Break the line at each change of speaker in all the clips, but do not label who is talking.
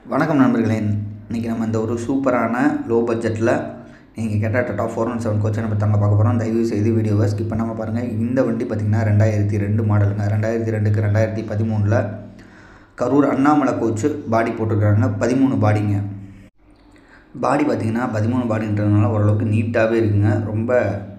வணக்கம் நண்பர்களே இன்றைக்கி நம்ம இந்த ஒரு சூப்பரான லோ பட்ஜெட்டில் நீங்கள் கேட்ட டாட்டா ஃபோர் ஒன் செவன் கோச்சை நம்ம தாங்க பார்க்க போகிறோம் தயவு செய்து வீடியோவை ஸ்கிப் பண்ணாமல் பாருங்கள் இந்த வண்டி பார்த்திங்கன்னா ரெண்டாயிரத்தி ரெண்டு மாடலுங்க ரெண்டாயிரத்தி ரெண்டுக்கு ரெண்டாயிரத்தி பதிமூணில் கரூர் அண்ணாமலை கோச்சு பாடி போட்டிருக்காங்க பதிமூணு பாடிங்க பாடி பார்த்திங்கன்னா பதிமூணு பாடின்றதுனால ஓரளவுக்கு நீட்டாகவே இருக்குங்க ரொம்ப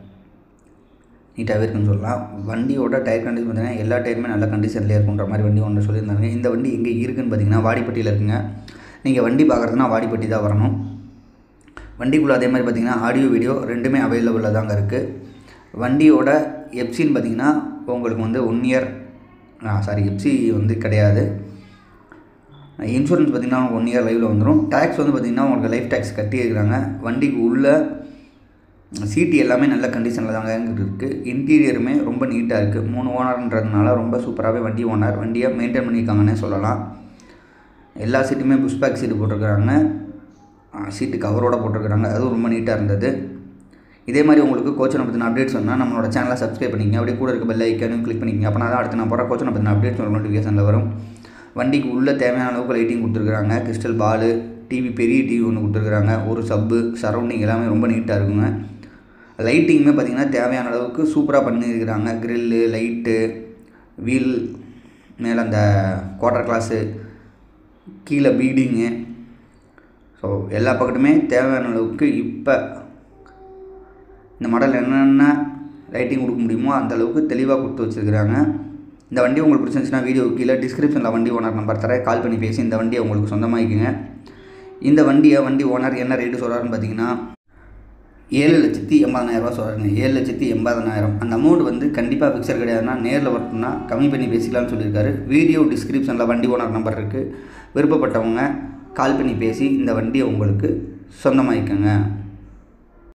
நீட்டாகவே இருக்குன்னு சொல்லலாம் வண்டியோட டயர் கண்டிஷன் பார்த்தீங்கன்னா எல்லா டயருமே நல்ல கண்டிஷன்லேயே இருக்குன்ற மாதிரி வண்டி ஒன்று சொல்லியிருந்தாங்க இந்த வண்டி எங்கே இருக்குன்னு பார்த்தீங்கன்னா வாடிப்பட்டியில் இருக்குங்க நீங்கள் வண்டி பார்க்குறதுனா வாடிப்பட்டி தான் வரணும் வண்டிக்குள்ளே அதே மாதிரி பார்த்தீங்கன்னா ஆடியோ வீடியோ ரெண்டுமே அவைலபிளாக தாங்க இருக்குது வண்டியோட எப்சின்னு பார்த்தீங்கன்னா உங்களுக்கு வந்து ஒன் இயர் சாரி எப்சி வந்து கிடையாது இன்சூரன்ஸ் பார்த்திங்கன்னா ஒன் இயர் லைவில் வந்துடும் டேக்ஸ் வந்து பார்த்திங்கன்னா உங்களுக்கு லைஃப் டேக்ஸ் கட்டியிருக்கிறாங்க வண்டிக்கு உள்ள சீட்டு எல்லாமே நல்ல கண்டிஷனில் தாங்க இருக்குது இன்டீரியருமே ரொம்ப நீட்டாக இருக்குது மூணு ஓனர்ன்றதுனால ரொம்ப சூப்பராகவே வண்டி ஓனர் வண்டியை மெயின்டைன் பண்ணியிருக்காங்கன்னே சொல்லலாம் எல்லா சீட்டுமே புஷ் பேக் சீட்டு போட்டிருக்கிறாங்க சீட்டு கவரோட போட்டிருக்கிறாங்க அதுவும் ரொம்ப நீட்டாக இருந்தது இதே மாதிரி உங்களுக்கு கோச்சனை பற்றின அப்டேட்ஸ் சொன்னால் நம்மளோட சேனலை சப்ஸ்கிரைப் பண்ணிக்கங்க அப்படியே கூட இருக்க பெல் ஐக்கானும் கிளிக் பண்ணிக்கங்க அப்போ தான் அடுத்து நான் போகிற கோச்சனை பற்றின அப்டேட்ஸ் உங்களுக்கு நோட்டிஃபிகேஷனில் வரும் வண்டிக்கு உள்ளே தேவையான அளவுக்கு லைட்டிங் கொடுத்துருக்குறாங்க கிறிஸ்டல் பாலு டிவி பெரிய டிவி ஒன்று கொடுத்துருக்குறாங்க ஒரு சப்பு சரௌண்டிங் எல்லாமே ரொம்ப நீட்டாக இருக்குங்க லைட்டிங்குமே பார்த்திங்கன்னா தேவையான அளவுக்கு சூப்பராக பண்ணியிருக்கிறாங்க க்ரில்லு லைட்டு வீல் மேலே அந்த குவார்டர் கிளாஸு கீழே பீடிங்கு ஸோ எல்லா பக்கத்துமே தேவையான அளவுக்கு இப்போ இந்த மாடல் என்னென்ன லைட்டிங் கொடுக்க முடியுமோ அந்த அளவுக்கு தெளிவாக கொடுத்து வச்சுருக்கிறாங்க இந்த வண்டி உங்களுக்கு பிடிச்சிருந்துச்சுன்னா வீடியோ கீழே டிஸ்கிரிப்ஷனில் வண்டி ஓனர் நம்பர் தரேன் கால் பண்ணி பேசி இந்த வண்டியை உங்களுக்கு சொந்தமாகிக்குங்க இந்த வண்டியை வண்டி ஓனர் என்ன ரேட்டு சொல்கிறாருன்னு பார்த்தீங்கன்னா ஏழு லட்சத்தி எண்பதனாயிரரூவா சொல்கிறாங்க ஏழு லட்சத்தி எண்பதனாயிரம் அந்த அமௌண்ட் வந்து கண்டிப்பாக ஃபிக்சர் கிடையாதுன்னா நேரில் வரணும்னா கம்மி பண்ணி பேசிக்கலாம்னு சொல்லியிருக்காரு வீடியோ டிஸ்கிரிப்ஷனில் வண்டி ஓனர் நம்பர் இருக்குது விருப்பப்பட்டவங்க கால் பண்ணி பேசி இந்த வண்டியை உங்களுக்கு சொந்தமாகிக்கோங்க